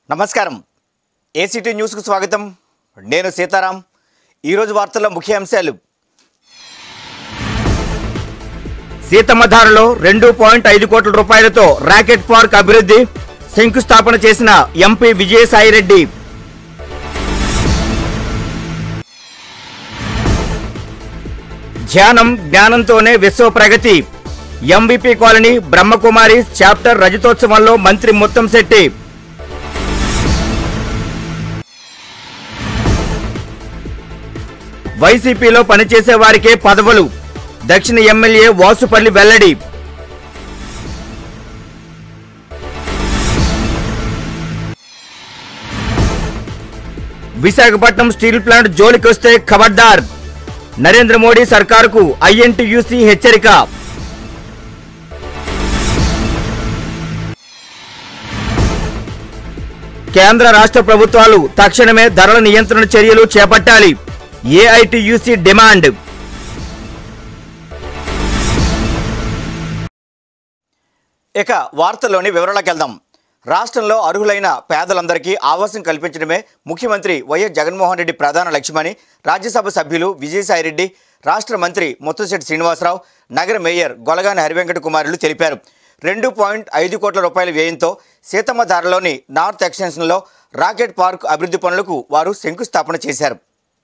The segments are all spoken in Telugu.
నమస్కారం ఏసీటీ న్యూస్కు స్వాగతం నేను సీతారాం ఈరోజు వార్తల్లో ముఖ్య అంశాలు సీతమ్మధారలో రెండు పాయింట్ ఐదు కోట్ల రూపాయలతో రాకెట్ పార్క్ అభివృద్ధి శంకుస్థాపన చేసిన ఎంపీ విజయసాయిరెడ్డి ధ్యానం జ్ఞానంతోనే విశ్వ ప్రగతి ఎంవిపి కాలనీ బ్రహ్మకుమారి చాప్టర్ రజతోత్సవంలో మంత్రి ముత్తంశెట్టి వైసీపీలో పనిచేసే వారికే పదవులు దక్షిణ ఎమ్మెల్యే వాసుపల్లి వెల్లడి విశాఖపట్నం స్టీల్ ప్లాంట్ జోలికొస్తే ఖబర్దార్ నరేంద్ర మోడీ సర్కారుకు ఐఎన్టీయూసీ హెచ్చరిక కేంద్ర రాష్ట్ర ప్రభుత్వాలు తక్షణమే ధరల నియంత్రణ చర్యలు చేపట్టాలి ఏఐటియుసి డిమాండ్ ఇక వార్తల్లోని వివరాలకు వెళ్దాం రాష్ట్రంలో అర్హులైన పేదలందరికీ ఆవాసం కల్పించడమే ముఖ్యమంత్రి వైఎస్ జగన్మోహన్ రెడ్డి ప్రధాన లక్ష్యమని రాజ్యసభ సభ్యులు విజయసాయిరెడ్డి రాష్ట్ర మంత్రి ముత్తంశెట్టి శ్రీనివాసరావు నగర మేయర్ గొలగాని హరివెంకట కుమారులు తెలిపారు రెండు పాయింట్ ఐదు కోట్ల రూపాయల వ్యయంతో సీతమ్మ ధారలోని నార్త్ ఎక్స్టెన్షన్లో రాకెట్ పార్క్ అభివృద్ధి పనులకు వారు శంకుస్థాపన చేశారు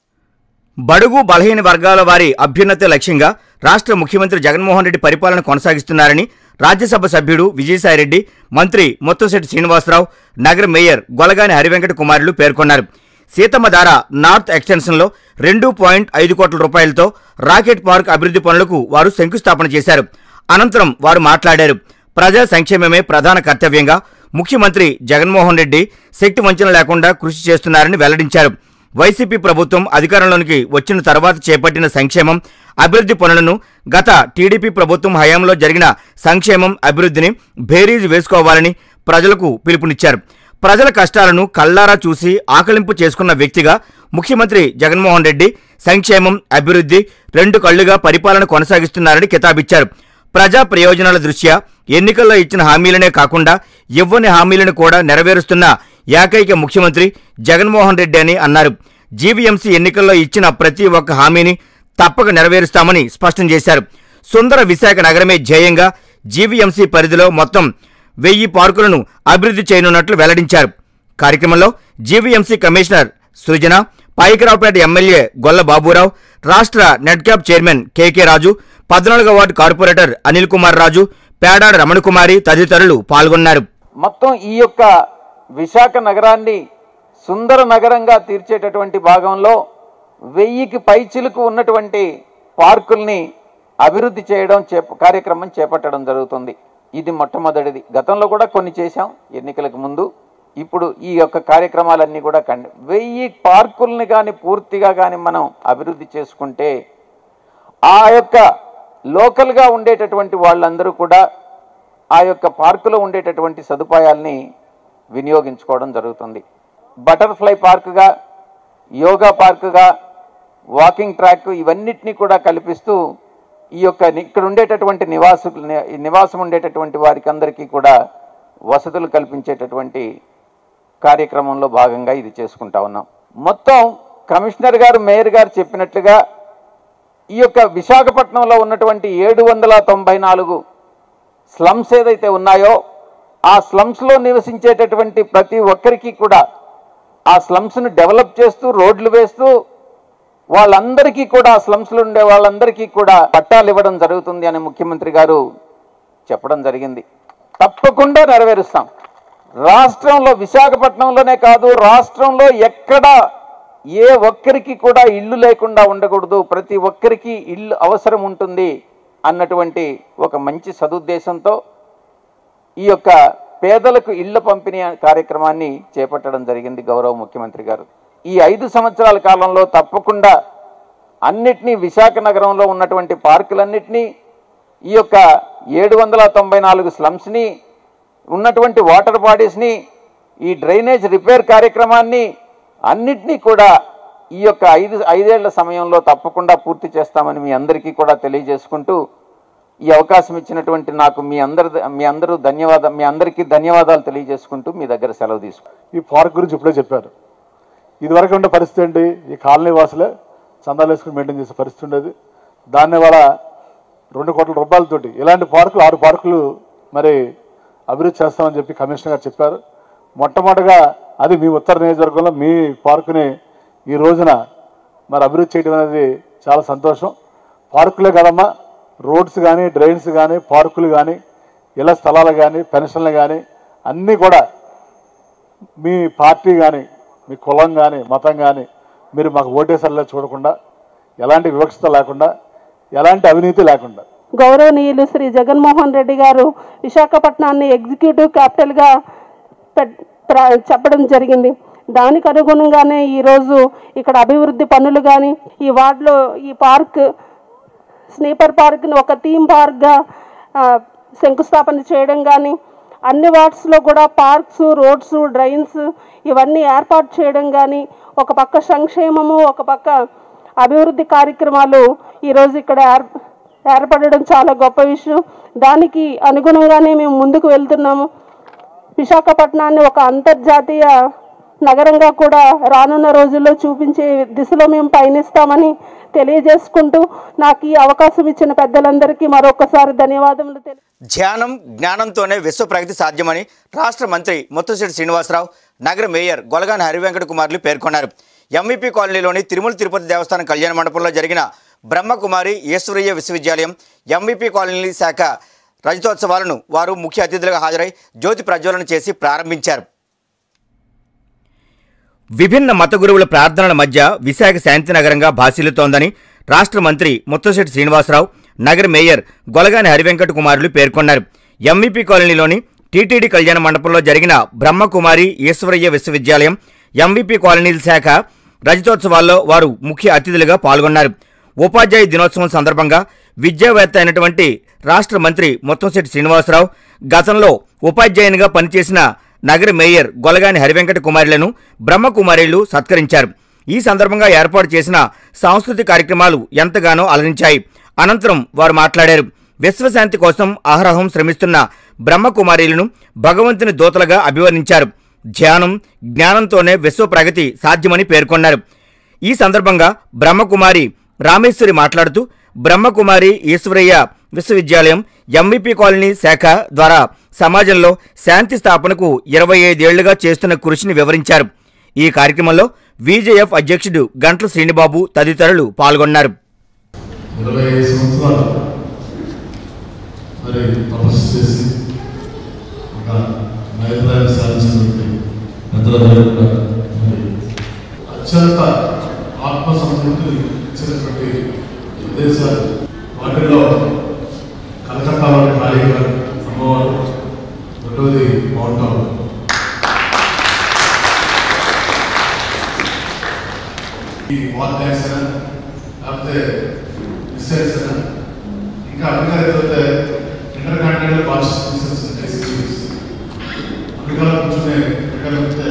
బడుగు బలహీన వర్గాల వారి అభ్యున్నతి లక్ష్యంగా రాష్ట్ర ముఖ్యమంత్రి జగన్మోహన్ రెడ్డి పరిపాలన కొనసాగిస్తున్నారని రాజ్యసభ సభ్యుడు విజయసాయిరెడ్డి మంత్రి ముత్తంశెట్టి శ్రీనివాసరావు నగర మేయర్ గొలగాని హరివెంకట కుమారులు పేర్కొన్నారు సీతమ్మధార నార్త్ ఎక్స్టెన్షన్లో రెండు పాయింట్ ఐదు కోట్ల రూపాయలతో రాకెట్ పార్క్ అభివృద్ధి పనులకు వారు శంకుస్థాపన చేశారు అనంతరం వారు మాట్లాడారు ప్రజా సంక్షేమమే ప్రధాన కర్తవ్యంగా ముఖ్యమంత్రి జగన్మోహన్ రెడ్డి శక్తి వంచన లేకుండా కృషి చేస్తున్నారని వెల్లడించారు వైసీపీ ప్రభుత్వం అధికారంలోనికి వచ్చిన తర్వాత చేపట్టిన సంక్షేమం అభివృద్ధి పనులను గత టీడీపీ ప్రభుత్వం హయాంలో జరిగిన సంక్షేమం అభివృద్ధిని బేరీజు వేసుకోవాలని ప్రజలకు పిలుపునిచ్చారు ప్రజల కష్టాలను కళ్లారా చూసి ఆకలింపు చేసుకున్న వ్యక్తిగా ముఖ్యమంత్రి జగన్మోహన్ రెడ్డి సంక్షేమం అభివృద్ధి రెండు కళ్లుగా పరిపాలన కొనసాగిస్తున్నారని కితాబిచ్చారు ప్రజా ప్రయోజనాల దృష్ట్యా ఎన్నికల్లో ఇచ్చిన హామీలనే కాకుండా ఇవ్వని హామీలను కూడా నెరవేరుస్తున్న ఏకైక ముఖ్యమంత్రి జగన్మోహన్ రెడ్డి అని అన్నారు జీవీఎంసీ ఎన్నికల్లో ఇచ్చిన ప్రతి ఒక్క హామీని తప్పక నెరవేరుస్తామని స్పష్టం చేశారు సుందర విశాఖ నగరమే ధ్యేయంగా జీవీఎంసీ పరిధిలో మొత్తం వెయ్యి పార్కులను అభివృద్ధి చేయనున్నట్లు వెల్లడించారు కార్యక్రమంలో GVMC commissioner Srijana Payakaraopeta MLA Golla Baburao రాష్ట్ర నెట్క్యాప్ చైర్మన్ కేకే రాజు పద్నాలుగో వార్డు కార్పొరేటర్ అనిల్ కుమార్ రాజు పేడాడ రమణకుమారి తదితరులు పాల్గొన్నారు మొత్తం ఈ యొక్క విశాఖ నగరాన్ని సుందర నగరంగా తీర్చేటటువంటి భాగంలో వెయ్యికి పైచిలుకు ఉన్నటువంటి పార్కుల్ని అభివృద్ధి చేయడం చేప కార్యక్రమం చేపట్టడం జరుగుతుంది ఇది మొట్టమొదటిది గతంలో కూడా కొన్ని చేశాం ఎన్నికలకు ముందు ఇప్పుడు ఈ యొక్క కార్యక్రమాలన్నీ కూడా కండి వెయ్యి పార్కుల్ని కానీ పూర్తిగా కానీ మనం అభివృద్ధి చేసుకుంటే ఆ యొక్క లోకల్గా ఉండేటటువంటి వాళ్ళందరూ కూడా ఆ యొక్క పార్కులో ఉండేటటువంటి సదుపాయాల్ని వినియోగించుకోవడం జరుగుతుంది బటర్ఫ్లై పార్కుగా యోగా పార్కుగా వాకింగ్ ట్రాక్ ఇవన్నిటినీ కూడా కల్పిస్తూ ఈ యొక్క ని- ఇక్కడ ఉండేటటువంటి నివాసు నివాసం ఉండేటటువంటి వారికి అందరికీ కూడా వసతులు కల్పించేటటువంటి కార్యక్రమంలో భాగంగా ఇది చేసుకుంటా ఉన్నాం మొత్తం కమిషనర్ గారు మేయర్ గారు చెప్పినట్లుగా ఈ యొక్క విశాఖపట్నంలో ఉన్నటువంటి ఏడు వందల తొంభై నాలుగు స్లమ్స్ ఏదైతే ఉన్నాయో ఆ స్లమ్స్లో నివసించేటటువంటి ప్రతి ఒక్కరికి కూడా ఆ స్లమ్స్ను డెవలప్ చేస్తూ రోడ్లు వేస్తూ వాళ్ళందరికీ కూడా ఆ స్లమ్స్లో ఉండే వాళ్ళందరికీ కూడా పట్టాలు ఇవ్వడం జరుగుతుంది అని ముఖ్యమంత్రి గారు చెప్పడం జరిగింది తప్పకుండా నెరవేరుస్తాం రాష్ట్రంలో విశాఖపట్నంలోనే కాదు రాష్ట్రంలో ఎక్కడ ఏ ఒక్కరికి కూడా ఇల్లు లేకుండా ఉండకూడదు ప్రతి ఒక్కరికి ఇల్లు అవసరం ఉంటుంది అన్నటువంటి ఒక మంచి సదుద్దేశంతో ఈ యొక్క పేదలకు ఇళ్ల పంపిణీ కార్యక్రమాన్ని చేపట్టడం జరిగింది గౌరవ ముఖ్యమంత్రి గారు ఈ ఐదు సంవత్సరాల కాలంలో తప్పకుండా అన్నిటినీ విశాఖ నగరంలో ఉన్నటువంటి పార్కులన్నిటినీ ఈ యొక్క ఏడు వందల తొంభై నాలుగు స్లమ్స్ని ఉన్నటువంటి వాటర్ బాడీస్ని ఈ డ్రైనేజ్ రిపేర్ కార్యక్రమాన్ని అన్నిటినీ కూడా ఈ యొక్క ఐదు ఐదేళ్ల సమయంలో తప్పకుండా పూర్తి చేస్తామని మీ అందరికీ కూడా తెలియజేసుకుంటూ ఈ అవకాశం ఇచ్చినటువంటి నాకు మీ అందరి మీ అందరూ ధన్యవాద మీ అందరికీ ధన్యవాదాలు తెలియజేసుకుంటూ మీ దగ్గర సెలవు తీసుకుంటాను ఈ పార్క్ గురించి ఇప్పుడే చెప్పారు ఇదివరకు ఉండే పరిస్థితి ఏంటి ఈ కాలనీ వాసులే చందాలు వేసుకుని మెయింటైన్ చేసే పరిస్థితి ఉండేది దాన్ని వాళ్ళ రెండు కోట్ల రూపాయలతోటి ఇలాంటి పార్కులు ఆరు పార్కులు మరి అభివృద్ధి చేస్తామని చెప్పి కమిషనర్ గారు చెప్పారు మొట్టమొదటిగా అది మీ ఉత్తర నియోజకవర్గంలో మీ పార్కుని ఈ రోజున మరి అభివృద్ధి చేయడం అనేది చాలా సంతోషం పార్కులే కదమ్మా రోడ్స్ కానీ డ్రైన్స్ కానీ పార్కులు కానీ ఇళ్ల స్థలాలు కానీ పెన్షన్లు కానీ అన్నీ కూడా మీ పార్టీ కానీ మీ కులం కానీ మతం కానీ మీరు మాకు ఓటేసరిలో చూడకుండా ఎలాంటి వివక్షత లేకుండా ఎలాంటి అవినీతి లేకుండా గౌరవనీయులు శ్రీ జగన్మోహన్ రెడ్డి గారు విశాఖపట్నాన్ని ఎగ్జిక్యూటివ్ క్యాపిటల్గా పెట్- ప్ర- చెప్పడం జరిగింది దానికి అనుగుణంగానే ఈరోజు ఇక్కడ అభివృద్ధి పనులు కానీ ఈ వార్డులో ఈ పార్క్ స్నేపర్ పార్క్ని ఒక థీమ్ పార్క్గా ఆ, శంకుస్థాపన చేయడం కానీ అన్ని వార్డ్స్లో కూడా పార్క్స్ రోడ్స్ డ్రైన్స్ ఇవన్నీ ఏర్పాటు చేయడం కానీ ఒక పక్క సంక్షేమము ఒక పక్క అభివృద్ధి కార్యక్రమాలు ఈరోజు ఇక్కడ ఏర్ ఏర్పడడం చాలా గొప్ప విషయం దానికి అనుగుణంగానే మేము ముందుకు వెళ్తున్నాము విశాఖపట్నాన్ని ఒక అంతర్జాతీయ నగరంగా కూడా రానున్న రోజుల్లో చూపించే దిశలో మేము పయనిస్తామని తెలియజేసుకుంటూ నాకు ఈ అవకాశం ఇచ్చిన పెద్దలందరికీ మరొకసారి ధన్యవాదములు తెలి ధ్యానం జ్ఞానంతోనే విశ్వ ప్రగతి సాధ్యమని రాష్ట్ర మంత్రి ముత్తుశెట్టి శ్రీనివాసరావు నగర మేయర్ గొలగాని హరివెంకట కుమార్లు పేర్కొన్నారు ఎంవీపీ కాలనీలోని తిరుమల తిరుపతి దేవస్థానం కళ్యాణ మండపంలో జరిగిన బ్రహ్మకుమారి ఈశ్వరీయ విశ్వవిద్యాలయం ఎంవీపీ కాలనీ శాఖ రజతోత్సవాలను వారు ముఖ్య అతిథులుగా హాజరై జ్యోతి ప్రజ్వలన చేసి ప్రారంభించారు విభిన్న మత గురువుల ప్రార్థనల మధ్య విశాఖ శాంతినగరంగా భాసిల్లుతోందని రాష్ట్ర మంత్రి ముత్తశెట్టి శ్రీనివాసరావు నగర మేయర్ గొలగాని హరివెంకట కుమారులు పేర్కొన్నారు ఎంవీపీ కాలనీలోని టీటీడీ కళ్యాణ మండపంలో జరిగిన బ్రహ్మకుమారి ఈశ్వరయ్య విశ్వవిద్యాలయం ఎంవీపీ కాలనీల శాఖ రజతోత్సవాల్లో వారు ముఖ్య అతిథులుగా పాల్గొన్నారు ఉపాధ్యాయ దినోత్సవం సందర్భంగా విద్యావేత్త అయినటువంటి రాష్ట్ర మంత్రి ముత్తంశెట్టి శ్రీనివాసరావు గతంలో ఉపాధ్యాయునిగా పనిచేసిన నగర మేయర్ గొలగాని హరివెంకట కుమారులను బ్రహ్మకుమారిలు సత్కరించారు ఈ సందర్భంగా ఏర్పాటు చేసిన సాంస్కృతిక కార్యక్రమాలు ఎంతగానో అలరించాయి అనంతరం వారు మాట్లాడారు విశ్వశాంతి కోసం అహరహం శ్రమిస్తున్న బ్రహ్మకుమారీలను భగవంతుని దూతలుగా అభివర్ణించారు ధ్యానం జ్ఞానంతోనే విశ్వ ప్రగతి సాధ్యమని పేర్కొన్నారు ఈ సందర్భంగా బ్రహ్మకుమారి రామేశ్వరి మాట్లాడుతూ బ్రహ్మకుమారి ఈశ్వరయ్య విశ్వవిద్యాలయం ఎంవిపి కాలనీ శాఖ ద్వారా సమాజంలో శాంతి స్థాపనకు ఇరవై ఐదేళ్లుగా చేస్తున్న కృషిని వివరించారు ఈ కార్యక్రమంలో విజేఎఫ్ అధ్యక్షుడు గంట్ల శ్రీనిబాబు తదితరులు పాల్గొన్నారు ఇరవై ఐదు సంవత్సరాలు మరి తపస్సు చేసి ఒక నైపుణ్యాన్ని సాధించినటువంటి పెద్దలందరూ కూడా మరి అత్యంత ఆత్మసంతృప్తిని ఇచ్చినటువంటి ప్రదేశాలు వాటిల్లో కలకత్తాలోని కాళీగారు అమ్మవారు రెండవది మౌంట్ ఆబు ఈ వాల్ డ్యాన్స్ అయినా లేకపోతే మిస్సైల్స్ అయినా ఇంకా అమెరికా అయితే ఇంటర్ కాంటినెంటల్ బాలిస్టిక్ మిసైల్స్ ఉంటాయి సిరీస్ అమెరికాలో కూర్చునే అమెరికా లేకపోతే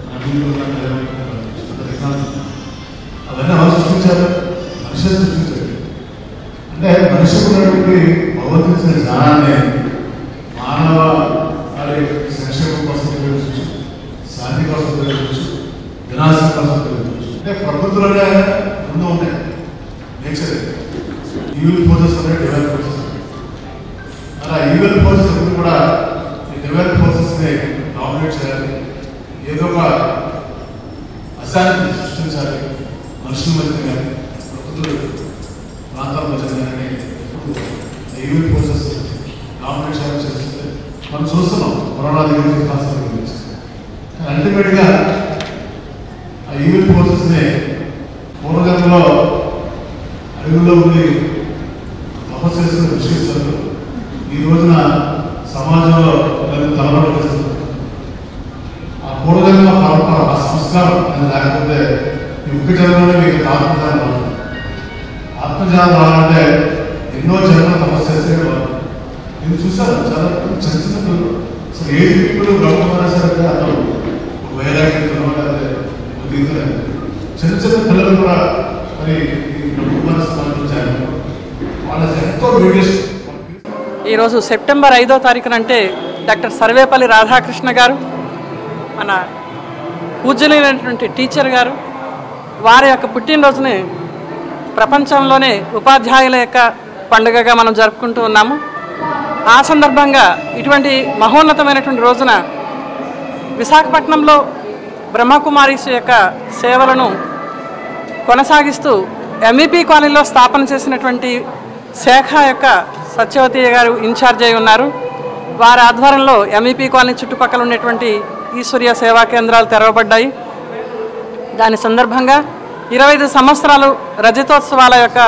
అవన్నీ ఎవరు సృష్టించారు మనిషి సృష్టించారు అంటే మనిషికి ఉన్నటువంటి భగవంతుని జ్ఞానాన్ని మానవ వారి సంక్షేమం కోసం ఉపయోగించవచ్చు శాంతి కోసం ఉపయోగించవచ్చు వినాశం కోసం ఉపయోగించవచ్చు అంటే ప్రకృతిలోనే రెండు ఉన్నాయి నేచర్ ఈవిల్ ఫోర్సెస్ ఉన్నాయి డివైన్ ఫోర్సెస్ అలా ఈవిల్ ఫోర్సెస్ ఎప్పుడు కూడా ఈ డివైన్ ఫోర్సెస్ని డామినేట్ చేయాలి ఏదో ఒక అశాంతిని సృష్టించాలి మనుషుల మధ్య కానీ ప్రకృతులు ప్రాంతాల మధ్య కానీ ఎప్పుడు ఈవిల్ ఫోర్సెస్ డామినేట్ చేయాలని చేస్తుంది మనం చూస్తున్నాం కరోనా దగ్గర నుంచి కాస్త గురించి అల్టిమేట్గా ఆ ఈవిల్ ఫోర్సెస్ని పూర్వజన్మలో అడవుల్లో ఉండి తపస్సు చేసిన ఋషిస్తారు ఈ రోజున సమాజంలో దాన్ని తలబడి వేస్తున్నారు ఆ పూర్వజన్మ పరంపర ఆ సంస్కారం అనేది లేకపోతే ఈ ఒక్క జన్మలోనే మీకు ఆత్మజ్ఞానం రాదు ఆత్మజ్ఞానం రావాలంటే ఎన్నో జన్మలు తపస్సు చేస్తే రాదు. నేను చూశాను చాలా చిన్న చిన్న పిల్లలు అసలు ఏ పీపుల్ బ్రహ్మకుమారి సరే అతను ఒక వైరాగ్యంతో లేకపోతే ఒక దీంతో చిన్న చిన్న పిల్లలు కూడా మరి ఈ బ్రహ్మకుమారి సమాజంలో చేరారు వాళ్ళ ఎంతో మెడిటేషన్ ఈరోజు సెప్టెంబర్ ఐదో తారీఖునంటే డాక్టర్ సర్వేపల్లి రాధాకృష్ణ గారు మన పూజ్యులైనటువంటి టీచర్ గారు వారి యొక్క పుట్టినరోజుని ప్రపంచంలోనే ఉపాధ్యాయుల యొక్క పండుగగా మనం జరుపుకుంటూ ఉన్నాము ఆ సందర్భంగా ఇటువంటి మహోన్నతమైనటువంటి రోజున విశాఖపట్నంలో బ్రహ్మకుమారీస్ యొక్క సేవలను కొనసాగిస్తూ ఎంఈపీ కాలనీలో స్థాపన చేసినటువంటి శాఖ యొక్క సత్యవతి గారు ఇన్ఛార్జ్ అయి ఉన్నారు వారి ఆధ్వర్యంలో ఎంఈపీ కాలనీ చుట్టుపక్కల ఉన్నటువంటి ఈశ్వర్య సేవా కేంద్రాలు తెరవబడ్డాయి దాని సందర్భంగా ఇరవై ఐదు సంవత్సరాలు రజతోత్సవాల యొక్క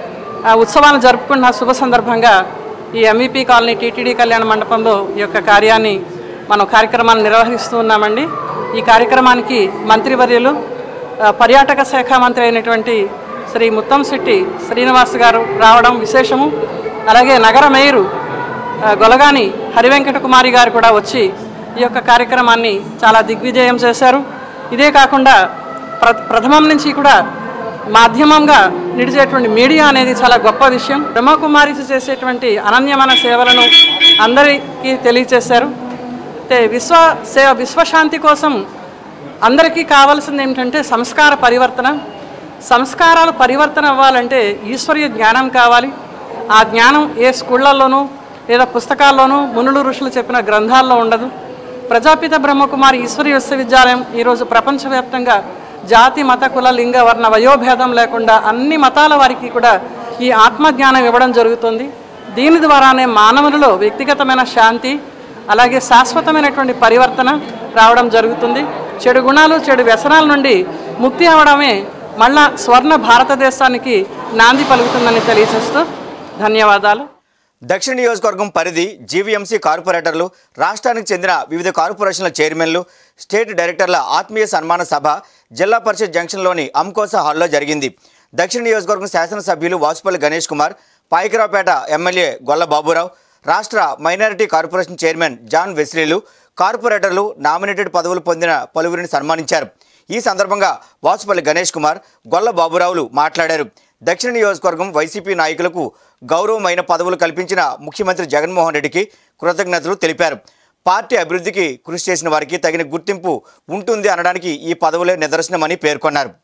ఆ, ఉత్సవాలను జరుపుకున్న శుభ సందర్భంగా ఈ ఎంఈపీ కాలనీ టీటీడీ కళ్యాణ మండపంలో ఈ యొక్క కార్యాన్ని మనం కార్యక్రమాన్ని నిర్వహిస్తూ ఉన్నామండి ఈ కార్యక్రమానికి మంత్రివర్యులు ఆ, పర్యాటక శాఖ మంత్రి అయినటువంటి శ్రీ ముత్తంశెట్టి శ్రీనివాస్ గారు రావడం విశేషము అలాగే నగర మేయరు ఆ, గొలగాని హరివెంకట కుమారి గారు కూడా వచ్చి ఈ యొక్క కార్యక్రమాన్ని చాలా దిగ్విజయం చేశారు ఇదే కాకుండా ప్ర ప్రథమం నుంచి కూడా మాధ్యమంగా నిడిచేటువంటి మీడియా అనేది చాలా గొప్ప విషయం బ్రహ్మకుమారి చేసేటువంటి అనన్యమైన సేవలను అందరికీ తెలియచేశారు అయితే విశ్వ సేవ విశ్వశాంతి కోసం అందరికీ కావాల్సింది ఏమిటంటే సంస్కార పరివర్తన సంస్కారాలు పరివర్తన అవ్వాలంటే ఈశ్వర్య జ్ఞానం కావాలి ఆ జ్ఞానం ఏ స్కూళ్ళల్లోనూ లేదా పుస్తకాల్లోనూ మునులు ఋషులు చెప్పిన గ్రంథాల్లో ఉండదు ప్రజాపిత బ్రహ్మకుమారి ఈశ్వరి విశ్వవిద్యాలయం ఈరోజు ప్రపంచవ్యాప్తంగా జాతి మత కుల లింగ వర్ణ వయోభేదం లేకుండా అన్ని మతాల వారికి కూడా ఈ ఆత్మజ్ఞానం ఇవ్వడం జరుగుతుంది దీని ద్వారానే మానవులలో వ్యక్తిగతమైన శాంతి అలాగే శాశ్వతమైనటువంటి పరివర్తన రావడం జరుగుతుంది చెడు గుణాలు చెడు వ్యసనాల నుండి ముక్తి అవడమే మళ్ళా స్వర్ణ భారతదేశానికి నాంది పలుకుతుందని తెలియజేస్తూ ధన్యవాదాలు దక్షిణ నియోజకవర్గం పరిధి జీవీఎంసీ కార్పొరేటర్లు రాష్ట్రానికి చెందిన వివిధ కార్పొరేషన్ల చైర్మన్లు స్టేట్ డైరెక్టర్ల ఆత్మీయ సన్మాన సభ జిల్లా పరిషత్ జంక్షన్లోని అంకోస హాల్లో జరిగింది దక్షిణ నియోజకవర్గం శాసనసభ్యులు వాసుపల్లి గణేష్ కుమార్ పాయికరావుపేట ఎమ్మెల్యే గొల్ల బాబురావు రాష్ట్ర మైనారిటీ కార్పొరేషన్ చైర్మన్ జాన్ వెస్లీలు కార్పొరేటర్లు నామినేటెడ్ పదవులు పొందిన పలువురిని సన్మానించారు ఈ సందర్భంగా వాసుపల్లి గణేష్ కుమార్ గొల్ల బాబురావులు మాట్లాడారు దక్షిణ నియోజకవర్గం వైసీపీ నాయకులకు గౌరవమైన పదవులు కల్పించిన ముఖ్యమంత్రి జగన్మోహన్ రెడ్డికి కృతజ్ఞతలు తెలిపారు పార్టీ అభివృద్ధికి కృషి చేసిన వారికి తగిన గుర్తింపు ఉంటుంది అనడానికి ఈ పదవులే నిదర్శనమని పేర్కొన్నారు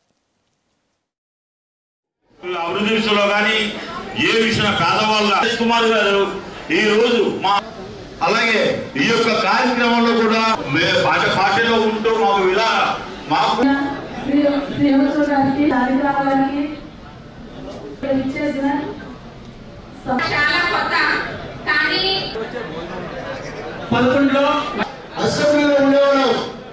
అభివృద్ధి విషయంలో కానీ ఏ విషయంలో పేదవాళ్ళ రాజేష్ కుమార్ గారు ఈ రోజు మా అలాగే ఈ యొక్క కార్యక్రమంలో కూడా మే- పాట పార్టీలో ఉంటూ మాకు ఇలా మాకు శ్రీనివాసరావు గారికి కార్యక్రమాలకి ఇచ్చేసిన చాలా కొత్త కానీ పదకొండులో అసెంబ్లీలో ఉండేవాడు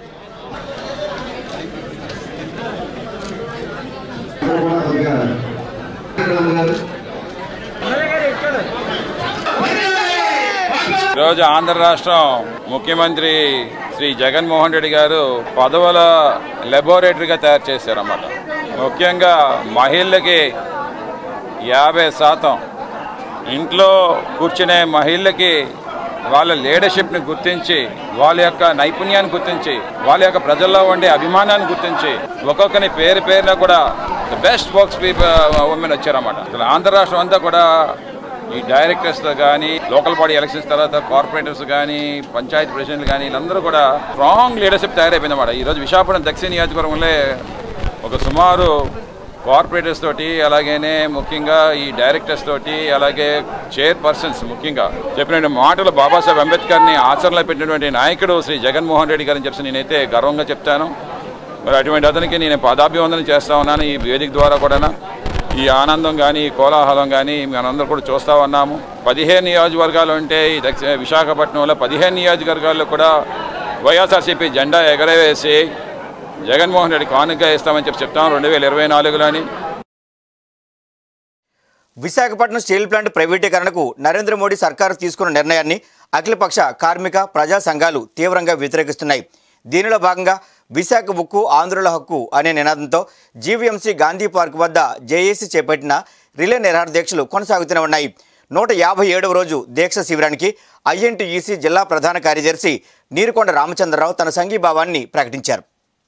ఈరోజు ఆంధ్ర రాష్ట్రం ముఖ్యమంత్రి శ్రీ జగన్మోహన్ రెడ్డి గారు పదవుల లెబొరేటరీగా తయారు చేశారన్నమాట ముఖ్యంగా మహిళలకి యాభై శాతం ఇంట్లో కూర్చునే మహిళలకి వాళ్ళ లీడర్షిప్ని గుర్తించి వాళ్ళ యొక్క నైపుణ్యాన్ని గుర్తించి వాళ్ళ యొక్క ప్రజల్లో ఉండే అభిమానాన్ని గుర్తించి ఒక్కొక్కరి పేరు పేరున కూడా the best works people women వచ్చారన్నమాట అసలు ఆంధ్ర రాష్ట్రం అంతా కూడా ఈ డైరెక్టర్స్ కానీ లోకల్ బాడీ ఎలక్షన్స్ తర్వాత కార్పొరేటర్స్ కానీ పంచాయతీ ప్రెసిడెంట్లు కానీ వీళ్ళందరూ కూడా స్ట్రాంగ్ లీడర్షిప్ తయారైపోయిందన్నమాట ఈరోజు విశాఖపట్నం దక్షిణ నియోజకవర్గంలో ఒక సుమారు కార్పొరేటర్స్ తోటి అలాగనే ముఖ్యంగా ఈ డైరెక్టర్స్ తోటి అలాగే చైర్ పర్సన్స్ ముఖ్యంగా చెప్పిన మాటలు బాబాసాహెబ్ అంబేద్కర్ని ఆచరణలో పెట్టినటువంటి నాయకుడు శ్రీ జగన్మోహన్ రెడ్డి గారిని చెప్పి నేనైతే గర్వంగా చెప్తాను మరి అటువంటి అతనికి నేను పాదాభివందనం చేస్తా ఉన్నాను ఈ వేదిక ద్వారా కూడా ఈ ఆనందం కానీ ఈ కోలాహలం కానీ మనందరూ కూడా చూస్తూ ఉన్నాము పదిహేను నియోజకవర్గాలు ఉంటే ఈ దక్షిణ విశాఖపట్నంలో పదిహేను నియోజకవర్గాల్లో కూడా వైఎస్ఆర్సీపీ జెండా ఎగరవేసి జగన్మోహన్ రెడ్డి కానుక ఇస్తామని చెప్పి చెప్తాం రెండు వేల ఇరవై నాలుగులోని విశాఖపట్నం స్టీల్ ప్లాంట్ ప్రైవేటీకరణకు నరేంద్ర మోడీ సర్కారు తీసుకున్న నిర్ణయాన్ని అఖిలపక్ష కార్మిక ప్రజా సంఘాలు తీవ్రంగా వ్యతిరేకిస్తున్నాయి దీనిలో భాగంగా విశాఖ ఉక్కు ఆంధ్రుల హక్కు అనే నినాదంతో జీవీఎంసీ గాంధీ పార్క్ వద్ద జేఏసీ చేపట్టిన రిలే నిరాహార దీక్షలు కొనసాగుతూనే ఉన్నాయి నూట యాభై ఏడవ రోజు దీక్ష శిబిరానికి ఐఎన్టీఈసీ జిల్లా ప్రధాన కార్యదర్శి నీరుకొండ రామచంద్రరావు తన సంఘీభావాన్ని ప్రకటించారు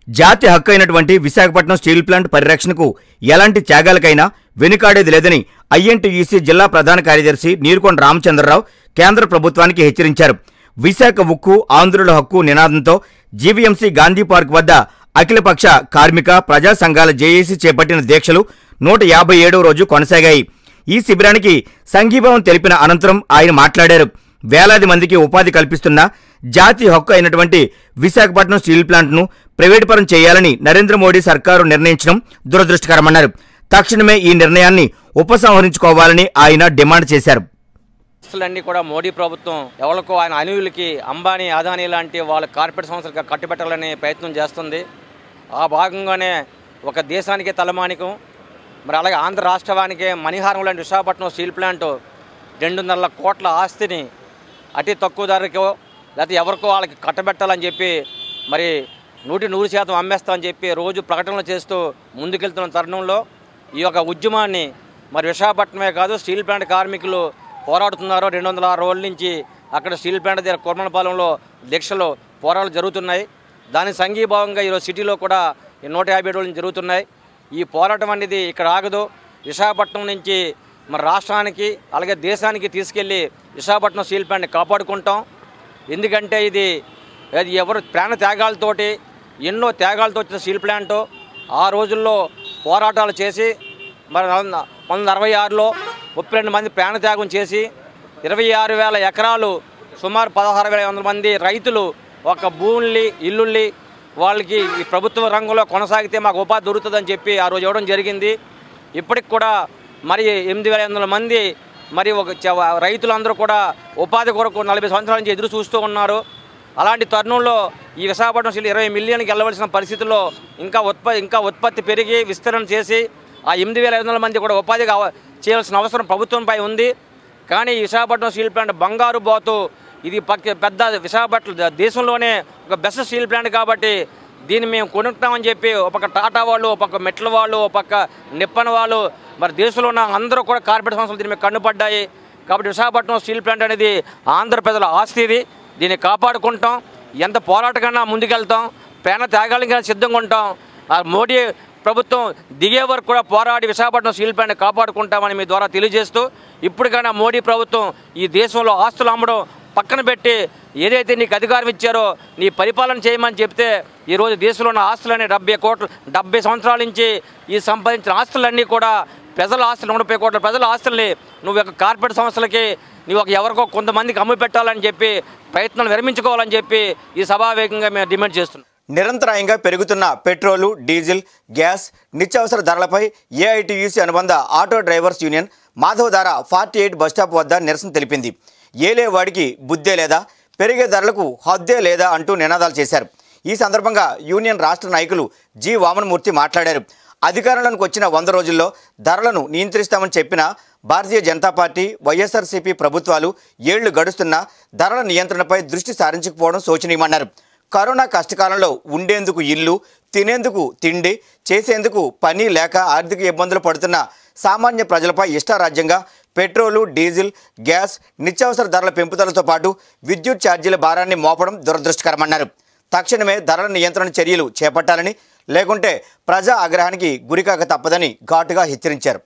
జాతి హక్కు అయినటువంటి విశాఖపట్నం స్టీల్ ప్లాంట్ పరిరక్షణకు ఎలాంటి త్యాగాలకైనా వెనుకాడేది లేదని ఐఎన్టీయూసీ జిల్లా ప్రధాన కార్యదర్శి నీరుకొండ రామచంద్రరావు కేంద్ర ప్రభుత్వానికి హెచ్చరించారు విశాఖ ఉక్కు ఆంధ్రుల హక్కు నినాదంతో జీవీఎంసీ గాంధీ పార్క్ వద్ద అఖిలపక్ష కార్మిక ప్రజా సంఘాల జేఏసీ చేపట్టిన దీక్షలు నూట యాభై ఏడవ రోజు కొనసాగాయి ఈ శిబిరానికి సంఘీభావం తెలిపిన అనంతరం ఆయన మాట్లాడారు వేలాది మందికి ఉపాధి కల్పిస్తున్న జాతీయ హక్కు అయినటువంటి విశాఖపట్నం స్టీల్ ప్లాంట్ను ప్రైవేటుపరం చేయాలని నరేంద్ర మోడీ సర్కారు నిర్ణయించడం దురదృష్టకరమన్నారు తక్షణమే ఈ నిర్ణయాన్ని ఉపసంహరించుకోవాలని ఆయన డిమాండ్ చేశారు సంస్థలన్నీ కూడా మోడీ ప్రభుత్వం ఎవరికో ఆయన అనువులకి అంబానీ అదానీ లాంటి వాళ్ళ కార్పొరేట్ సంస్థలకు కట్టుబెట్టాలని ప్రయత్నం చేస్తుంది ఆ భాగంగానే ఒక దేశానికి తలమానికం మరి అలాగే ఆంధ్ర రాష్ట్రానికి మణిహారం లాంటి విశాఖపట్నం స్టీల్ ప్లాంట్ రెండున్నర కోట్ల ఆస్తిని అతి తక్కువ ధరకో లేకపోతే ఎవరికో వాళ్ళకి కట్టబెట్టాలని చెప్పి మరి నూటి నూరు శాతం అమ్మేస్తామని చెప్పి రోజు ప్రకటనలు చేస్తూ ముందుకెళ్తున్న తరుణంలో ఈ యొక్క ఉద్యమాన్ని మరి విశాఖపట్నమే కాదు స్టీల్ ప్లాంట్ కార్మికులు పోరాడుతున్నారు రెండు వందల ఆరు రోజుల నుంచి అక్కడ స్టీల్ ప్లాంట్ దగ్గర కుర్మనపాలెంలో దీక్షలు పోరాటాలు జరుగుతున్నాయి దాని సంఘీభావంగా ఈరోజు సిటీలో కూడా ఈ నూట యాభై రోజులు జరుగుతున్నాయి ఈ పోరాటం అనేది ఇక్కడ ఆగదు విశాఖపట్నం నుంచి మన రాష్ట్రానికి అలాగే దేశానికి తీసుకెళ్ళి విశాఖపట్నం స్టీల్ ప్లాంట్ని కాపాడుకుంటాం ఎందుకంటే ఇది అది ఎవరు ప్రాణ త్యాగాలతోటి ఎన్నో త్యాగాలతో వచ్చిన స్టీల్ ప్లాంట్ ఆ రోజుల్లో పోరాటాలు చేసి మరి పంతొమ్మిది అరవై ఆరులో ముప్పై రెండు మంది ప్రాణత్యాగం చేసి ఇరవై ఆరు వేల ఎకరాలు సుమారు పదహారు వేల వందల మంది రైతులు ఒక భూముల్ని ఇల్లుల్ని వాళ్ళకి ఈ ప్రభుత్వ రంగంలో కొనసాగితే మాకు ఉపాధి దొరుకుతుందని చెప్పి ఆ రోజు ఇవ్వడం జరిగింది ఇప్పటికి కూడా మరి ఎనిమిది వేల వందల మంది మరి ఒక చ- రైతులందరూ కూడా ఉపాధి కొరకు నలభై సంవత్సరాల నుంచి ఎదురు చూస్తూ ఉన్నారు అలాంటి తరుణంలో ఈ విశాఖపట్నం స్టీల్ ఇరవై మిలియన్కి వెళ్ళవలసిన పరిస్థితుల్లో ఇంకా ఉత్పత్తి ఇంకా ఉత్పత్తి పెరిగి విస్తరణ చేసి ఆ ఎనిమిది వేల ఐదు వందల మంది కూడా ఉపాధి కావ- చేయాల్సిన అవసరం ప్రభుత్వంపై ఉంది కానీ ఈ విశాఖపట్నం స్టీల్ ప్లాంట్ బంగారు బాతు ఇది పక్క పెద్ద విశాఖపట్నం ద- దేశంలోనే ఒక బెస్ట్ స్టీల్ ప్లాంట్ కాబట్టి దీన్ని మేము కొనుక్తామని చెప్పి ఒక పక్క టాటా వాళ్ళు ఒక పక్క మెట్ల వాళ్ళు ఒక పక్క నిప్పన్ వాళ్ళు మరి దేశంలో ఉన్న అందరూ కూడా కార్పొరేట్ సంస్థలు దీని మీద కన్నుపడ్డాయి కాబట్టి విశాఖపట్నం స్టీల్ ప్లాంట్ అనేది ఆంధ్ర ప్రజల ఆస్తి ఇది దీన్ని కాపాడుకుంటాం ఎంత పోరాటకన్నా ముందుకెళ్తాం ప్రాణ త్యాగాలకి సిద్ధంగా ఉంటాం ఆ మోడీ ప్రభుత్వం దిగే వరకు కూడా పోరాడి విశాఖపట్నం స్టీల్ ప్లాంట్ కాపాడుకుంటామని మీ ద్వారా తెలియజేస్తూ ఇప్పటికైనా మోడీ ప్రభుత్వం ఈ దేశంలో ఆస్తులు అమ్మడం పక్కన పెట్టి ఏదైతే నీకు అధికారం ఇచ్చారో నీ పరిపాలన చేయమని చెప్తే ఈరోజు దేశంలో ఉన్న ఆస్తులన్నీ డెబ్బై కోట్లు డెబ్బై సంవత్సరాల నుంచి ఈ సంపాదించిన ఆస్తులన్నీ కూడా ప్రజల ఆస్తులు నూట కోట్ల ప్రజల ఆస్తుల్ని నువ్వు ఒక కార్పొరేట్ సంస్థలకి నువ్వు ఒక ఎవరికో కొంతమందికి అమ్ము పెట్టాలని చెప్పి ప్రయత్నాలు విరమించుకోవాలని చెప్పి ఈ సభావేగంగా మేము డిమాండ్ చేస్తున్నాం నిరంతరాయంగా పెరుగుతున్న పెట్రోలు డీజిల్ గ్యాస్ నిత్యావసర ధరలపై ఏఐటీయూసీ అనుబంధ auto drivers union Madhavadhara forty eight bus stop వద్ద నిరసన తెలిపింది ఏలే వాడికి బుద్ధే లేదా పెరిగే ధరలకు హద్దే లేదా అంటూ నినాదాలు చేశారు ఈ సందర్భంగా యూనియన్ రాష్ట్ర నాయకులు జి వామనమూర్తి మాట్లాడారు అధికారంలోకి వచ్చిన వంద రోజుల్లో ధరలను నియంత్రిస్తామని చెప్పిన భారతీయ జనతా పార్టీ వైఎస్ఆర్సీపీ ప్రభుత్వాలు ఏళ్లు గడుస్తున్నా ధరల నియంత్రణపై దృష్టి సారించకపోవడం శోచనీయమన్నారు కరోనా కష్టకాలంలో ఉండేందుకు ఇల్లు తినేందుకు తిండి చేసేందుకు పని లేక ఆర్థిక ఇబ్బందులు పడుతున్న సామాన్య ప్రజలపై ఇష్టారాజ్యంగా పెట్రోలు డీజిల్ గ్యాస్ నిత్యావసర ధరల పెంపుదలతో పాటు విద్యుత్ ఛార్జీల భారాన్ని మోపడం దురదృష్టకరమన్నారు తక్షణమే ధరల నియంత్రణ చర్యలు చేపట్టాలని లేకుంటే ప్రజా ఆగ్రహానికి గురికాక తప్పదని ఘాటుగా హెచ్చరించారు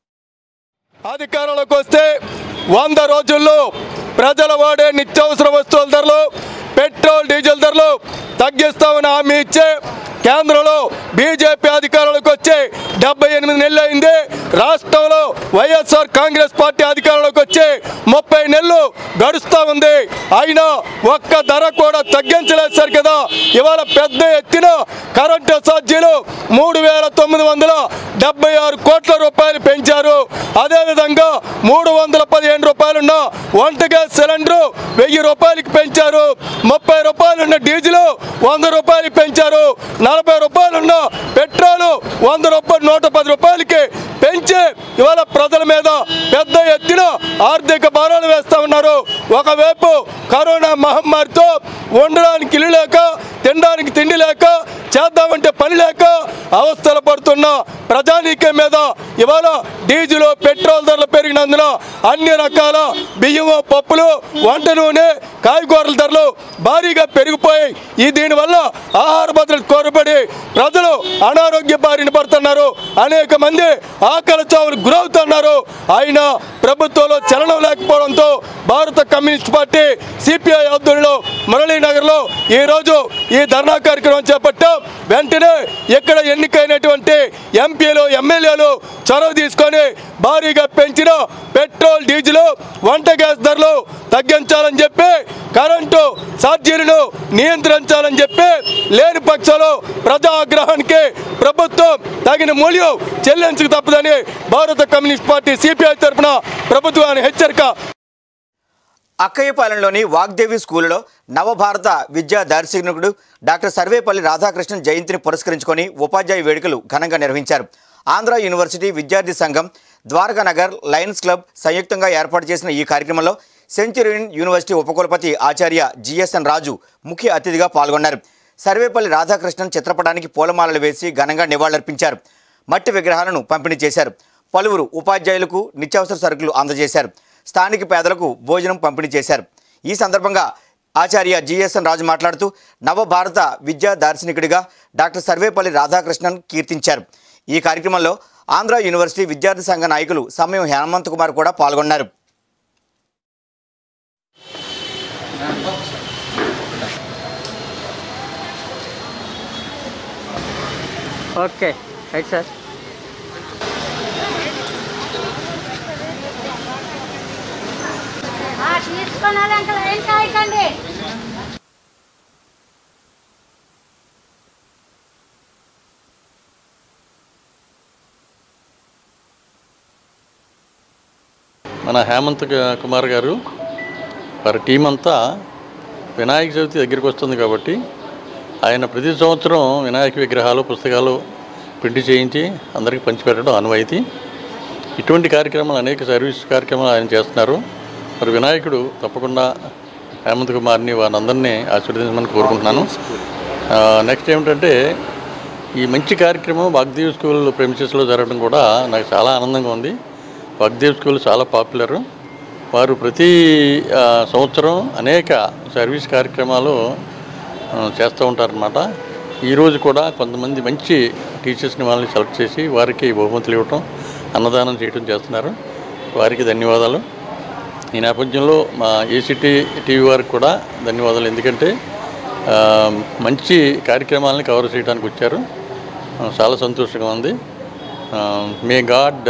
అధికారంలోకి వస్తే వంద రోజుల్లో ప్రజల వాడే నిత్యావసర వస్తువుల ధరలు పెట్రోల్ డీజిల్ ధరలు తగ్గిస్తామని హామీ ఇచ్చే కేంద్రంలో బీజేపీ అధికారంలోకి వచ్చి డెబ్బై ఎనిమిది నెలలు అయింది రాష్ట్రంలో వైఎస్ఆర్ కాంగ్రెస్ పార్టీ అధికారంలోకి వచ్చి ముప్పై నెలలు గడుస్తూ ఉంది అయినా ఒక్క ధర కూడా తగ్గించలేదు సార్ కదా ఇవాళ పెద్ద ఎత్తున కరెంటు ఛార్జీలు మూడు వేల తొమ్మిది వందల డెబ్బై ఆరు కోట్ల రూపాయలు పెంచారు అదేవిధంగా మూడు వందల పదిహేను రూపాయలున్న వంట గ్యాస్ సిలిండర్ వెయ్యి రూపాయలకి పెంచారు ముప్పై రూపాయలున్న డీజిల్ వంద రూపాయలకి పెంచారు నలభై రూపాయలున్న పెట్రోల్ వంద రూపాయలు నూట పది రూపాయలకి పెంచి ఇవాళ ప్రజల మీద పెద్ద ఎత్తున ఆర్థిక భారాలు వేస్తా ఉన్నారు ఒకవైపు కరోనా మహమ్మారితో ఉండడానికి ఇల్లు లేక తినడానికి తిండి లేక చేద్దామంటే పని లేక అవస్థలు పడుతున్న ప్రజానీకం మీద ఇవాళ డీజిల్ పెట్రోల్ ధరలు పెరిగినందున అన్ని రకాల బియ్యము పప్పులు వంట నూనె కాయగూరల ధరలు భారీగా పెరిగిపోయి ఈ దీనివల్ల ఆహార భద్రత కోరబడి ప్రజలు అనారోగ్య బారిన పడుతున్నారు అనేక మంది ఆకలి చావులు గురవుతున్నారు అయినా ప్రభుత్వంలో చలనం లేకపోవడంతో భారత కమ్యూనిస్ట్ పార్టీ సిపిఐ ఆధ్వర్యంలో మురళీనగర్లో ఈ రోజు ఈ ధర్నా కార్యక్రమం చేపట్టాం వెంటనే ఇక్కడ ఎన్నికైనటువంటి ఎంపీలు ఎమ్మెల్యేలు చొరవ తీసుకొని భారీగా పెంచిన పెట్రోల్ డీజిల్ వంట గ్యాస్ ధరలు తగ్గించాలని చెప్పి కరెంటు ఛార్జీలను నియంత్రించాలని చెప్పి లేని పక్షంలో ప్రజా ఆగ్రహానికి ప్రభుత్వం తగిన మూల్యం చెల్లించక తప్పదని భారత కమ్యూనిస్ట్ పార్టీ సిపిఐ తరఫున ప్రభుత్వాన్ని హెచ్చరిక అక్కయ్యపాలెంలోని వాగ్దేవి స్కూలులో నవభారత విద్యా దార్శనికుడు డాక్టర్ సర్వేపల్లి రాధాకృష్ణన్ జయంతిని పురస్కరించుకొని ఉపాధ్యాయ వేడుకలు ఘనంగా నిర్వహించారు ఆంధ్ర యూనివర్సిటీ విద్యార్థి సంఘం ద్వారకానగర్ లయన్స్ క్లబ్ సంయుక్తంగా ఏర్పాటు చేసిన ఈ కార్యక్రమంలో సెంచురియన్ యూనివర్సిటీ ఉపకులపతి ఆచార్య జిఎస్ఎన్ రాజు ముఖ్య అతిథిగా పాల్గొన్నారు సర్వేపల్లి రాధాకృష్ణన్ చిత్రపటానికి పూలమాలలు వేసి ఘనంగా నివాళులర్పించారు మట్టి విగ్రహాలను పంపిణీ చేశారు పలువురు ఉపాధ్యాయులకు నిత్యావసర సరుకులు అందజేశారు స్థానిక పేదలకు భోజనం పంపిణీ చేశారు ఈ సందర్భంగా ఆచార్య జిఎస్ఎన్ రాజు మాట్లాడుతూ నవభారత విద్యా దార్శనికుడిగా డాక్టర్ సర్వేపల్లి రాధాకృష్ణన్ కీర్తించారు ఈ కార్యక్రమంలో ఆంధ్ర యూనివర్సిటీ విద్యార్థి సంఘ నాయకులు సమయం హేమంత్ కుమార్ కూడా పాల్గొన్నారు ఓకే రైట్ సార్ తీసుకున్నారంటే ఏం కాయకండి మన హేమంత్ క- కుమార్ గారు వారి టీం అంతా వినాయక చవితి దగ్గరికి వస్తుంది కాబట్టి ఆయన ప్రతి సంవత్సరం వినాయక విగ్రహాలు పుస్తకాలు ప్రింట్ చేయించి అందరికీ పంచిపెట్టడం అనువైతి ఇటువంటి కార్యక్రమాలు అనేక సర్వీస్ కార్యక్రమాలు ఆయన చేస్తున్నారు మరి వినాయకుడు తప్పకుండా హేమంత్ కుమార్ని వారందరినీ ఆశీర్వదించమని కోరుకుంటున్నాను ఆ, నెక్స్ట్ ఏమిటంటే ఈ మంచి కార్యక్రమం వాగ్దేవ్ స్కూల్ ప్రెమిసెస్లో జరగడం కూడా నాకు చాలా ఆనందంగా ఉంది వాగ్దేవ్ స్కూల్ చాలా పాపులర్ వారు ప్రతి ఆ, సంవత్సరం అనేక సర్వీస్ కార్యక్రమాలు ఆ, చేస్తూ ఉంటారనమాట ఈరోజు కూడా కొంతమంది మంచి టీచర్స్ని వాళ్ళని సెలెక్ట్ చేసి వారికి బహుమతులు ఇవ్వటం అన్నదానం చేయటం చేస్తున్నారు వారికి ధన్యవాదాలు ఈ నేపథ్యంలో మా ఏసీటీ టీవీ వారికి కూడా ధన్యవాదాలు ఎందుకంటే ఆ, మంచి కార్యక్రమాలని కవర్ చేయడానికి వచ్చారు ఆ, చాలా సంతోషంగా ఉంది may god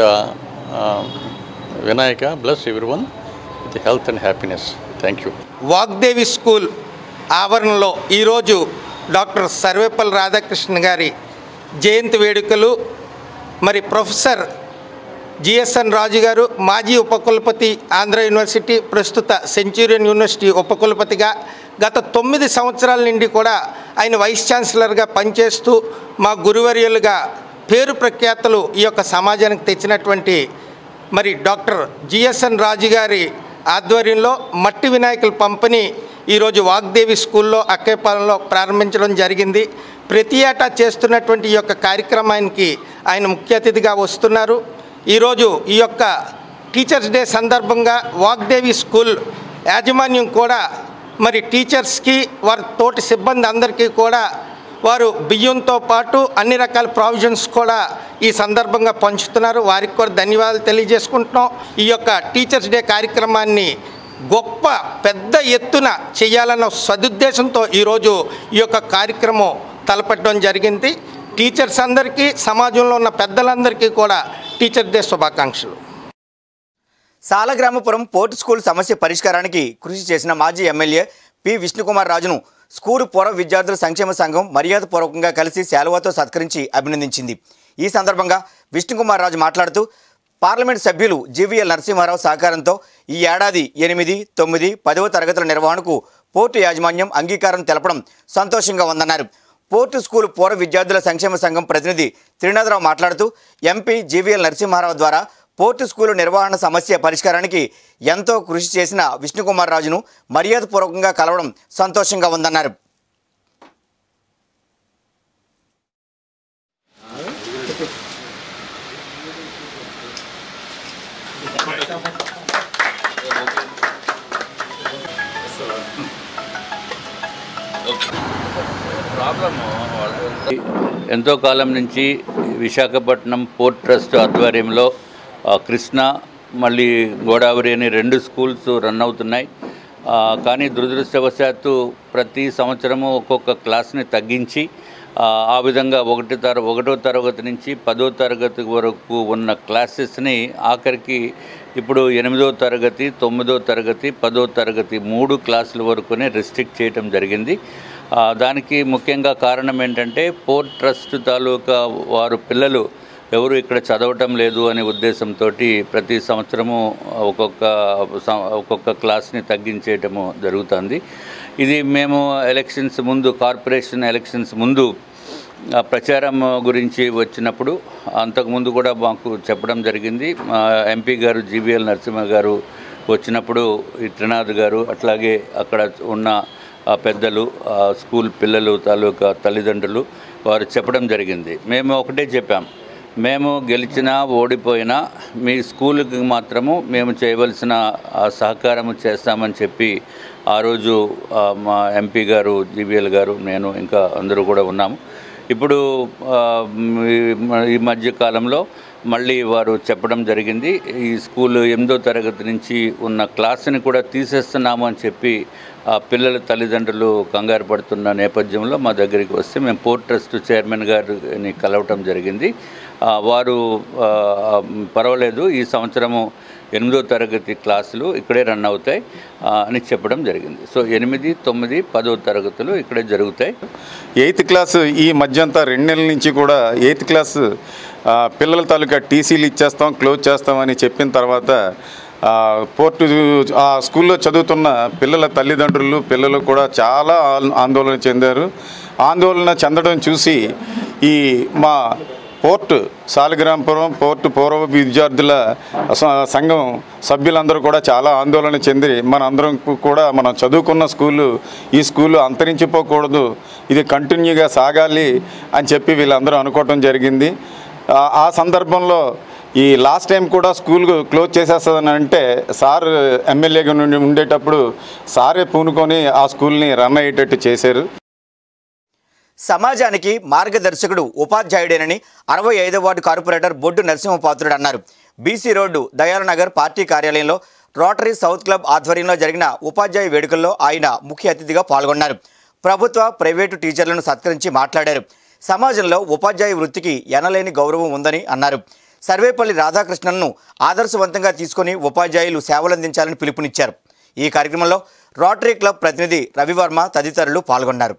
Vinayaka bless every one with health and happiness thank you Vagdevi school ఆవరణలో ఈరోజు డాక్టర్ సర్వేపల్లి రాధాకృష్ణ గారి జయంతి వేడుకలు మరి ప్రొఫెసర్ జిఎస్ఎన్ రాజు గారు మాజీ ఉపకులపతి ఆంధ్ర యూనివర్సిటీ ప్రస్తుత సెంచురియన్ యూనివర్సిటీ ఉపకులపతిగా గత తొమ్మిది సంవత్సరాల నుండి కూడా ఆయన వైస్ ఛాన్సలర్గా పనిచేస్తూ మా గురువర్యులుగా పేరు ప్రఖ్యాతలు ఈ యొక్క సమాజానికి తెచ్చినటువంటి మరి డాక్టర్ జిఎస్ఎన్ రాజు గారి ఆధ్వర్యంలో మట్టి వినాయకుల పంపిణీ ఈరోజు వాగ్దేవి స్కూల్లో అక్కేపాలెంలో ప్రారంభించడం జరిగింది ప్రతి ఏటా చేస్తున్నటువంటి ఈ యొక్క కార్యక్రమానికి ఆయన ముఖ్య అతిథిగా వస్తున్నారు ఈరోజు ఈ యొక్క టీచర్స్ డే సందర్భంగా వాగ్దేవి స్కూల్ యాజమాన్యం కూడా మరి టీచర్స్కి వారి తోటి సిబ్బంది అందరికీ కూడా వారు బియ్యంతో పాటు అన్ని రకాల ప్రావిజన్స్ కూడా ఈ సందర్భంగా పంచుతున్నారు వారికి కూడా ధన్యవాదాలు తెలియజేసుకుంటున్నాం ఈ యొక్క టీచర్స్ డే కార్యక్రమాన్ని గొప్ప పెద్ద ఎత్తున చేయాలన్న సదుద్దేశంతో ఈరోజు ఈ యొక్క కార్యక్రమం తలపెట్టడం జరిగింది టీచర్స్ అందరికీ సమాజంలో ఉన్న పెద్దలందరికీ కూడా టీచర్ డే శుభాకాంక్షలు సాలగ్రామపురం పోర్ట్ స్కూల్ సమస్య పరిష్కారానికి కృషి చేసిన మాజీ ఎమ్మెల్యే పి విష్ణుకుమార్ రాజును స్కూలు పూర్వ విద్యార్థుల సంక్షేమ సంఘం మర్యాదపూర్వకంగా కలిసి శాలువాతో సత్కరించి అభినందించింది ఈ సందర్భంగా విష్ణుకుమార్ రాజు మాట్లాడుతూ పార్లమెంట్ సభ్యులు జీవీఎల్ నరసింహారావు సహకారంతో ఈ ఏడాది ఎనిమిది తొమ్మిది పదవ తరగతుల నిర్వహణకు పోర్టు యాజమాన్యం అంగీకారం తెలపడం సంతోషంగా ఉందన్నారు పోర్టు స్కూల్ పూర్వ విద్యార్థుల సంక్షేమ సంఘం ప్రతినిధి త్రినాథరావు మాట్లాడుతూ ఎంపీ జీవీఎల్ నరసింహారావు ద్వారా పోర్టు స్కూలు నిర్వహణ సమస్య పరిష్కారానికి ఎంతో కృషి చేసిన విష్ణుకుమార్ రాజును మర్యాదపూర్వకంగా కలవడం సంతోషంగా ఉందన్నారు ఎంతో కాలం నుంచి విశాఖపట్నం పోర్ట్ ట్రస్ట్ ఆధ్వర్యంలో ఆ, కృష్ణ మళ్ళీ గోదావరి అని రెండు స్కూల్స్ రన్ అవుతున్నాయి ఆ, కానీ దురదృష్టవశాత్తు ప్రతి సంవత్సరము ఒక్కొక్క క్లాస్ని తగ్గించి ఆ, ఆ విధంగా ఒకటి తర ఒకటో తరగతి నుంచి పదో తరగతి వరకు ఉన్న క్లాసెస్ని ఆఖరికి ఇప్పుడు ఎనిమిదో తరగతి తొమ్మిదో తరగతి పదో తరగతి మూడు క్లాసుల వరకునే రెస్ట్రిక్ట్ చేయటం జరిగింది ఆ, దానికి ముఖ్యంగా కారణం ఏంటంటే పోర్ట్ ట్రస్ట్ తాలూకా వారు పిల్లలు ఎవరు ఇక్కడ చదవటం లేదు అనే ఉద్దేశంతో ప్రతి సంవత్సరము ఒక్కొక్క సం- ఒక్కొక్క క్లాస్ని తగ్గించేయటము జరుగుతుంది ఇది మేము ఎలక్షన్స్ ముందు కార్పొరేషన్ ఎలక్షన్స్ ముందు ఆ ప్రచారం గురించి వచ్చినప్పుడు అంతకుముందు కూడా మాకు చెప్పడం జరిగింది మా ఎంపీ గారు జీవీఎల్ నరసింహ గారు వచ్చినప్పుడు ఈ త్రినాథ్ గారు అట్లాగే అక్కడ ఉన్న ఆ పెద్దలు ఆ స్కూల్ పిల్లలు తాలూకా తల్లిదండ్రులు వారు చెప్పడం జరిగింది మేము ఒకటే చెప్పాం మేము గెలిచినా ఓడిపోయినా మీ స్కూల్కి మాత్రము మేము చేయవలసిన ఆ సహకారము చేస్తామని చెప్పి ఆ రోజు ఆ, మా ఎంపీ గారు జీబీఎల్ గారు నేను ఇంకా అందరూ కూడా ఉన్నాము ఇప్పుడు ఆ, ఈ- ఈ మధ్య కాలంలో మళ్ళీ వారు చెప్పడం జరిగింది ఈ స్కూల్ ఎనిమిదో తరగతి నుంచి ఉన్న క్లాస్ని కూడా తీసేస్తున్నాము అని చెప్పి ఆ పిల్లల తల్లిదండ్రులు కంగారు పడుతున్న నేపథ్యంలో మా దగ్గరికి వస్తే మేము పోర్ట్ ట్రస్ట్ చైర్మన్ గారిని కలవటం జరిగింది ఆ, వారు ఆ, పర్వాలేదు ఈ సంవత్సరము ఎనిమిదో తరగతి క్లాసులు ఇక్కడే రన్ అవుతాయి ఆ, అని చెప్పడం జరిగింది సో ఎనిమిది తొమ్మిది పదో తరగతులు ఇక్కడే జరుగుతాయి ఎయిత్ క్లాస్ ఈ మధ్యంతా రెండు నెలల నుంచి కూడా ఎయిత్ క్లాస్ ఆ, పిల్లల తాలూకా టీసీలు ఇచ్చేస్తాం క్లోజ్ చేస్తామని చెప్పిన తర్వాత ఆ, పోర్టు ఆ స్కూల్లో చదువుతున్న పిల్లల తల్లిదండ్రులు పిల్లలు కూడా చాలా ఆన్- ఆందోళన చెందారు ఆందోళన చెందడం చూసి ఈ మా పోర్టు సాలిగ్రాంపురం పోర్టు పూర్వ విద్యార్థుల స- సంఘం సభ్యులందరూ కూడా చాలా ఆందోళన చెంది మన అందరం కు- కూడా మనం చదువుకున్న స్కూలు ఈ స్కూలు అంతరించిపోకూడదు ఇది కంటిన్యూగా సాగాలి అని చెప్పి వీళ్ళందరూ అనుకోవటం జరిగింది ఆ- ఆ సందర్భంలో ఈ లాస్ట్ టైం కూడా స్కూల్ క్లోజ్ చేసేస్తుందని అంటే సార్ ఎమ్మెల్యేగా నుండి ఉండేటప్పుడు సారే పూనుకొని ఆ స్కూల్ని రన్ అయ్యేటట్టు చేశారు సమాజానికి మార్గదర్శకుడు ఉపాధ్యాయుడేనని అరవై ఐదో వార్డు కార్పొరేటర్ బొడ్డు నరసింహపాత్రుడు అన్నారు బీసీ రోడ్డు దయాలనగర్ పార్టీ కార్యాలయంలో రోటరీ సౌత్ క్లబ్ ఆధ్వర్యంలో జరిగిన ఉపాధ్యాయ వేడుకల్లో ఆయన ముఖ్య అతిథిగా పాల్గొన్నారు ప్రభుత్వ ప్రైవేటు టీచర్లను సత్కరించి మాట్లాడారు సమాజంలో ఉపాధ్యాయ వృత్తికి ఎనలేని గౌరవం ఉందని అన్నారు సర్వేపల్లి రాధాకృష్ణన్ను ఆదర్శవంతంగా తీసుకొని ఉపాధ్యాయులు సేవలందించాలని పిలుపునిచ్చారు ఈ కార్యక్రమంలో రోటరీ క్లబ్ ప్రతినిధి రవివర్మ తదితరులు పాల్గొన్నారు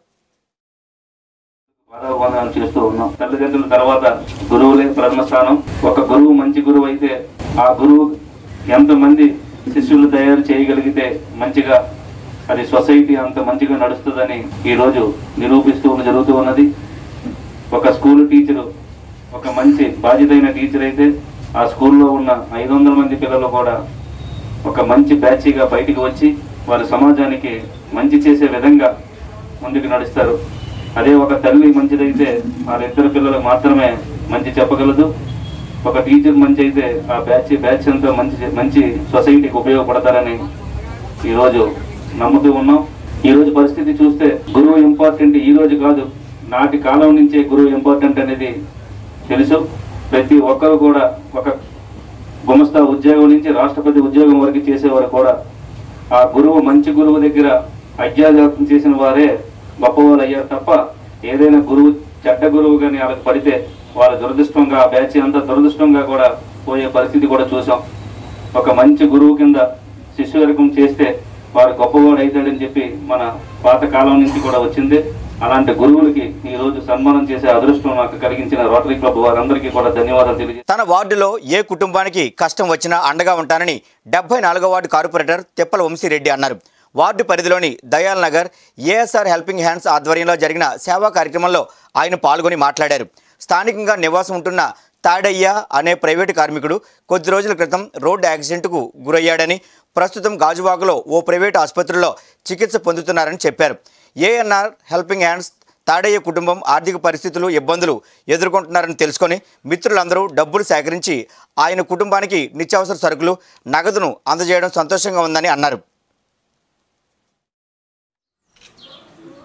పాదాభివందనాలు చేస్తూ ఉన్నాం తల్లిదండ్రుల తర్వాత గురువులే ప్రథమ స్థానం ఒక గురువు మంచి గురువు అయితే ఆ గురువు ఎంతమంది శిష్యులు తయారు చేయగలిగితే మంచిగా అది సొసైటీ అంత మంచిగా నడుస్తుందని ఈరోజు నిరూపిస్తూ జరుగుతూ ఉన్నది ఒక స్కూల్ టీచరు ఒక మంచి బాధ్యతైన టీచర్ అయితే ఆ స్కూల్లో ఉన్న ఐదు వందల మంది పిల్లలు కూడా ఒక మంచి బ్యాచీగా బయటికి వచ్చి వారి సమాజానికి మంచి చేసే విధంగా ముందుకు నడుస్తారు అదే ఒక తల్లి మంచిదైతే వాళ్ళిద్దరు పిల్లలు మాత్రమే మంచి చెప్పగలదు ఒక టీచర్ మంచి అయితే ఆ బ్యాచ్ బ్యాచ్ అంతా మంచి మంచి సొసైటీకి ఉపయోగపడతారని ఈరోజు నమ్ముతూ ఉన్నాం ఈ రోజు పరిస్థితి చూస్తే గురువు ఇంపార్టెంట్ ఈ రోజు కాదు నాటి కాలం నుంచే గురువు ఇంపార్టెంట్ అనేది తెలుసు ప్రతి ఒక్కరు కూడా ఒక గుమస్తా ఉద్యోగం నుంచి రాష్ట్రపతి ఉద్యోగం వరకు చేసేవారు కూడా ఆ గురువు మంచి గురువు దగ్గర అజ్ఞాతం చేసిన వారే గొప్పవారు అయ్యారు తప్ప ఏదైనా గురువు చెడ్డ గురువు కానీ వాళ్ళకి పడితే వాళ్ళ దురదృష్టంగా ఆ బ్యాచ్ అంతా దురదృష్టంగా కూడా పోయే పరిస్థితి కూడా చూసాం ఒక మంచి గురువు కింద శిష్యువర్గం చేస్తే వారు గొప్పవాడు అవుతాడని చెప్పి మన పాత కాలం నుంచి కూడా వచ్చింది అలాంటి గురువులకి ఈ రోజు సన్మానం చేసే అదృష్టం నాకు కలిగించిన రోటరీ క్లబ్ వారందరికీ కూడా ధన్యవాదాలు తెలియజేస్తాను తన వార్డులో ఏ కుటుంబానికి కష్టం వచ్చినా అండగా ఉంటానని డెబ్బై నాలుగో వార్డు కార్పొరేటర్ తిప్పల వంశీరెడ్డి అన్నారు వార్డు పరిధిలోని Dayal Nagar ASR helping hands ఆధ్వర్యంలో జరిగిన సేవా కార్యక్రమంలో ఆయన పాల్గొని మాట్లాడారు స్థానికంగా నివాసం ఉంటున్న తాడయ్య అనే ప్రైవేటు కార్మికుడు కొద్ది రోజుల క్రితం రోడ్డు యాక్సిడెంట్కు గురయ్యాడని ప్రస్తుతం గాజువాకలో ఓ ప్రైవేటు ఆసుపత్రిలో చికిత్స పొందుతున్నారని చెప్పారు ఏఎన్ఆర్ హెల్పింగ్ హ్యాండ్స్ తాడయ్య కుటుంబం ఆర్థిక పరిస్థితులు ఇబ్బందులు ఎదుర్కొంటున్నారని తెలుసుకొని మిత్రులందరూ డబ్బులు సేకరించి ఆయన కుటుంబానికి నిత్యావసర సరుకులు నగదును అందజేయడం సంతోషంగా ఉందని అన్నారు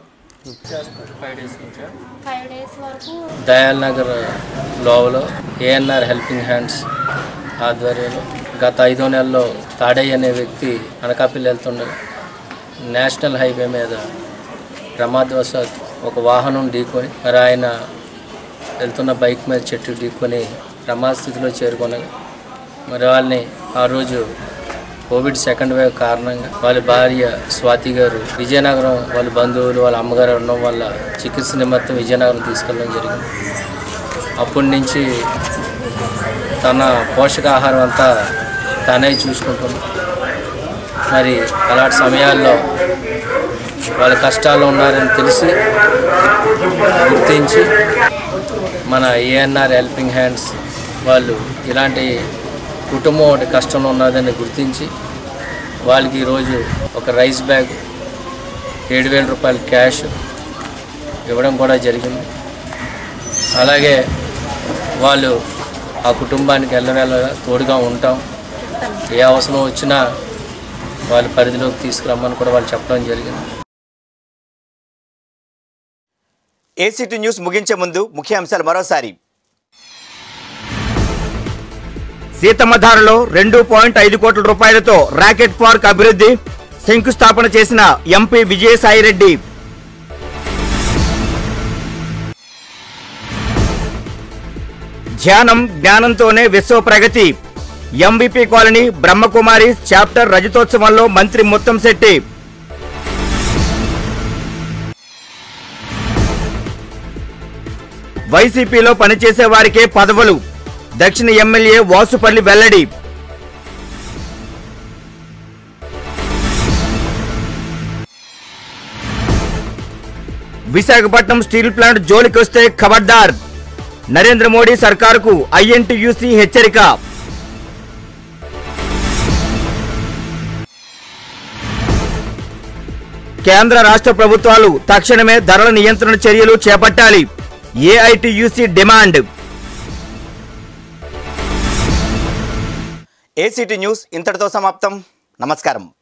ఫైవ్ డేస్ నుంచి ఫైవ్ డేస్ వరకు దయాల్ నగర్ లోవలో ఏఎన్ఆర్ హెల్పింగ్ హ్యాండ్స్ ఆధ్వర్యంలో గత ఐదో నెలలో తాడయ్య అనే వ్యక్తి అనకాపల్లి వెళ్తుండగా నేషనల్ హైవే మీద ప్రమాదవశాత్ ఒక వాహనం ఢీకొని మరి ఆయన వెళ్తున్న బైక్ మీద చెట్టు ఢీకొని ప్రమాద స్థితిలో చేరుకునగా మరి వాళ్ళని ఆ రోజు కోవిడ్ సెకండ్ వేవ్ కారణంగా వాళ్ళ భార్య స్వాతి గారు విజయనగరం వాళ్ళ బంధువులు వాళ్ళ అమ్మగారు ఉండడం వల్ల చికిత్స నిమిత్తం విజయనగరం తీసుకెళ్ళడం జరిగింది అప్పటి నుంచి తన పోషకాహారం అంతా తనే చూసుకుంటుంది మరి అలాంటి సమయాల్లో వాళ్ళ కష్టాల్లో ఉన్నారని తెలిసి గుర్తించి మన ఏఎన్ఆర్ హెల్పింగ్ హ్యాండ్స్ వాళ్ళు ఇలాంటి కుటుంబం ఒకటి కష్టంలో ఉన్నదని గుర్తించి వాళ్ళకి ఈరోజు ఒక రైస్ బ్యాగ్ ఏడు వేల రూపాయల క్యాష్ ఇవ్వడం కూడా జరిగింది అలాగే వాళ్ళు ఆ కుటుంబానికి ఎల్లవేళగా తోడుగా ఉంటాం ఏ అవసరం వచ్చినా వాళ్ళ పరిధిలోకి తీసుకురమ్మని కూడా వాళ్ళు చెప్పడం జరిగింది ఏసీటీ న్యూస్ ముగించే ముందు ముఖ్య అంశాలు మరోసారి సీతమ్మధారలో రెండు పాయింట్ ఐదు కోట్ల రూపాయలతో రాకెట్ పార్క్ అభివృద్ధి శంకుస్థాపన చేసిన ఎంపీ విజయసాయిరెడ్డి ధ్యానం జ్ఞానంతోనే విశ్వ ప్రగతి ఎంవిపి కాలనీ బ్రహ్మకుమారి చాప్టర్ రజతోత్సవంలో మంత్రి ముత్తంశెట్టి వైసీపీలో పనిచేసే వారికే పదవులు దక్షిణ ఎమ్మెల్యే వాసుపల్లి వెల్లడి విశాఖపట్నం స్టీల్ ప్లాంట్ జోలికొస్తే ఖబర్దార్ నరేంద్ర మోడీ సర్కారుకు ఐఎన్టీయూసీ హెచ్చరిక కేంద్ర రాష్ట్ర ప్రభుత్వాలు తక్షణమే ధరల నియంత్రణ చర్యలు చేపట్టాలి ఏఐటియుసి డిమాండ్ ఏసీటీ న్యూస్ ఇంతటితో సమాప్తం నమస్కారం